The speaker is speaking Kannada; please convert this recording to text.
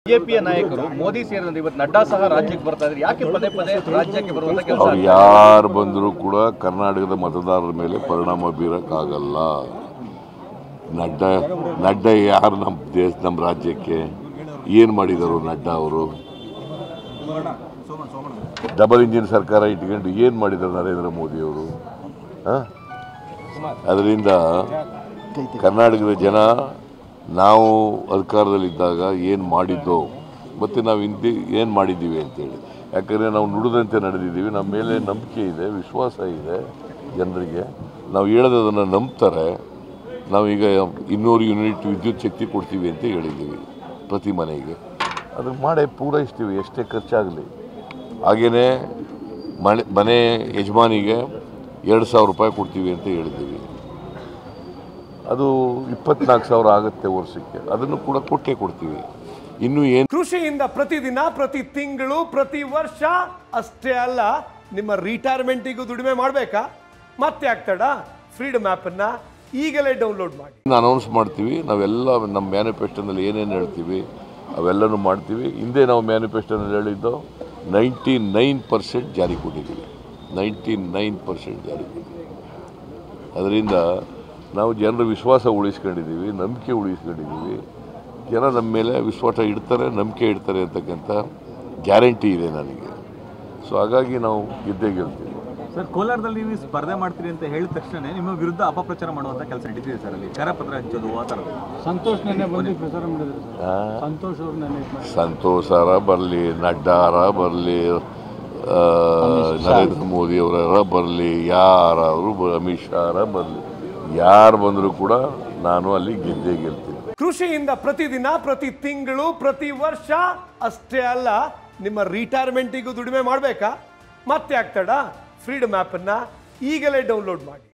ಬಿಜೆಪಿಯ ನಾಯಕರು ಮೋದಿ ಸೇರಿದಂತೆ ಇವತ್ತು ನಡ್ಡಾ ಸಹ ರಾಜ್ಯಕ್ಕೆ ಬರ್ತಾ ಇದ್ರೆ ಯಾಕೆ ಪದೇ ಪದೇ ರಾಜ್ಯಕ್ಕೆ ಬರುವಂತ ಕೆಲಸ ಅವ್ರು ಯಾರು ಬಂದರೂ ಕೂಡ ಕರ್ನಾಟಕದ ಮತದಾರರ ಮೇಲೆ ಪರಿಣಾಮ ಬೀರೋಕ್ಕಾಗಲ್ಲ ನಡ್ಡಾ ನಡ್ಡಾ ಯಾರು ನಮ್ಮ ದೇಶ ನಮ್ಮ ರಾಜ್ಯಕ್ಕೆ ಏನು ಮಾಡಿದರು ನಡ್ಡಾ ಅವರು ಡಬಲ್ ಇಂಜಿನ್ ಸರ್ಕಾರ ಇಟ್ಕೊಂಡು ಏನು ಮಾಡಿದರು ನರೇಂದ್ರ ಮೋದಿಯವರು ಅದರಿಂದ ಕರ್ನಾಟಕದ ಜನ ನಾವು ಅಧಿಕಾರದಲ್ಲಿದ್ದಾಗ ಏನು ಮಾಡಿದ್ದೋ ಮತ್ತು ನಾವು ಹಿಂದೆ ಏನು ಮಾಡಿದ್ದೀವಿ ಅಂತೇಳಿ ಯಾಕಂದರೆ ನಾವು ನುಡಿದಂತೆ ನಡೆದಿದ್ದೀವಿ ನಮ್ಮ ಮೇಲೆ ನಂಬಿಕೆ ಇದೆ ವಿಶ್ವಾಸ ಇದೆ ಜನರಿಗೆ ನಾವು ಹೇಳೋದನ್ನು ನಂಬ್ತಾರೆ ನಾವೀಗ ಇನ್ನೂರು ಯೂನಿಟ್ ವಿದ್ಯುತ್ ಶಕ್ತಿ ಕೊಡ್ತೀವಿ ಅಂತ ಹೇಳಿದ್ದೀವಿ ಪ್ರತಿ ಮನೆಗೆ ಅದಕ್ಕೆ ಮಾಡೇ ಪೂರೈಸ್ತೀವಿ ಎಷ್ಟೇ ಖರ್ಚಾಗಲಿ ಹಾಗೆಯೇ ಮನೆ ಮನೆ ಯಜಮಾನಿಗೆ ಎರಡು ಸಾವಿರ ರೂಪಾಯಿ ಕೊಡ್ತೀವಿ ಅಂತ ಹೇಳಿದ್ದೀವಿ ಅದು ಇಪ್ಪತ್ನಾಲ್ಕು ಸಾವಿರ ಆಗುತ್ತೆ ವರ್ಷಕ್ಕೆ ಅದನ್ನು ಕೂಡ ಕೊಟ್ಟೇ ಕೊಡ್ತೀವಿ ಇನ್ನೂ ಏನು ಕೃಷಿಯಿಂದ ಪ್ರತಿದಿನ ಪ್ರತಿ ತಿಂಗಳು ಪ್ರತಿ ವರ್ಷ ಅಷ್ಟೇ ಅಲ್ಲ ನಿಮ್ಮ ರಿಟೈರ್ಮೆಂಟಿಗೂ ದುಡಿಮೆ ಮಾಡಬೇಕಾ ಮತ್ತೆ ಆಗ್ತಡ ಫ್ರೀಡಮ್ ಆ್ಯಪನ್ನು ಈಗಲೇ ಡೌನ್ಲೋಡ್ ಮಾಡಿ ಅನೌನ್ಸ್ ಮಾಡ್ತೀವಿ ನಾವೆಲ್ಲ ನಮ್ಮ ಮ್ಯಾನಿಫೆಸ್ಟೋನಲ್ಲಿ ಏನೇನು ಹೇಳ್ತೀವಿ ಅವೆಲ್ಲನೂ ಮಾಡ್ತೀವಿ ಹಿಂದೆ ನಾವು ಮ್ಯಾನಿಫೆಸ್ಟೋನಲ್ಲಿ ಹೇಳಿದ್ದು ನೈಂಟಿ ನೈನ್ ಪರ್ಸೆಂಟ್ ಜಾರಿ ಕೊಟ್ಟಿದ್ದೀವಿ ನೈಂಟಿ ನೈನ್ ಪರ್ಸೆಂಟ್ ಜಾರಿ ಕೊಟ್ಟಿದ್ದೀವಿ ಅದರಿಂದ ನಾವು ಜನರ ವಿಶ್ವಾಸ ಉಳಿಸ್ಕೊಂಡಿದ್ದೀವಿ ನಂಬಿಕೆ ಉಳಿಸ್ಕೊಂಡಿದ್ದೀವಿ ಜನ ನಮ್ಮ ಮೇಲೆ ವಿಶ್ವಾಸ ಇಡ್ತಾರೆ ನಂಬಿಕೆ ಇಡ್ತಾರೆ ಅಂತಕ್ಕಂಥ ಗ್ಯಾರಂಟಿ ಇದೆ ನನಗೆ ಸೊ ಹಾಗಾಗಿ ನಾವು ಗೆದ್ದೇ ಗೆಲ್ತೀವಿ ಸರ್ ಕೋಲಾರದಲ್ಲಿ ನೀವು ಸ್ಪರ್ಧೆ ಮಾಡ್ತೀರಿ ಅಂತ ಹೇಳಿದ ತಕ್ಷಣ ನಿಮ್ಮ ವಿರುದ್ಧ ಅಪಪ್ರಚಾರ ಮಾಡುವಂತ ಕೆಲಸ ನಡೀತಿದೆ ಸರ್ ಅಲ್ಲಿ ಕರಪತ್ರ ಹಂಚೋದು ಆ ಥರದ್ದು ಸಂತೋಷ್ ನೆನ್ನೆ ಬಂದು ಪ್ರಚಾರ ಮಾಡಿದ್ರು ಸರ್ ಆ? ಸಂತೋಷ್ ಅವ್ರು ನೆನ್ನೆ ಇದ್ ಮಾಡಿದ್ರು. ಸಂತೋಷರ ಬರಲಿ ನಡ್ಡಾರ ಬರಲಿ ನರೇಂದ್ರ ಮೋದಿ ಅವರ ಬರಲಿ ಯಾರಾದರೂ ಬ- ಅಮಿತ್ ಶಾರ ಬರಲಿ ಯಾರು ಬಂದರೂ ಕೂಡ ನಾನು ಅಲ್ಲಿ ಗೆದ್ದೇ ಗೆಲ್ತೀನಿ ಕೃಷಿಯಿಂದ ಪ್ರತಿದಿನ ಪ್ರತಿ ತಿಂಗಳು ಪ್ರತಿ ವರ್ಷ ಅಷ್ಟೇ ಅಲ್ಲ ನಿಮ್ಮ ರಿಟೈರ್ಮೆಂಟಿಗೂ ದುಡಿಮೆ ಮಾಡಬೇಕಾ ಮತ್ತೆ ಆಗ್ತಡ ಫ್ರೀಡಮ್ ಆ್ಯಪನ್ನು ಈಗಲೇ ಡೌನ್ಲೋಡ್ ಮಾಡಿ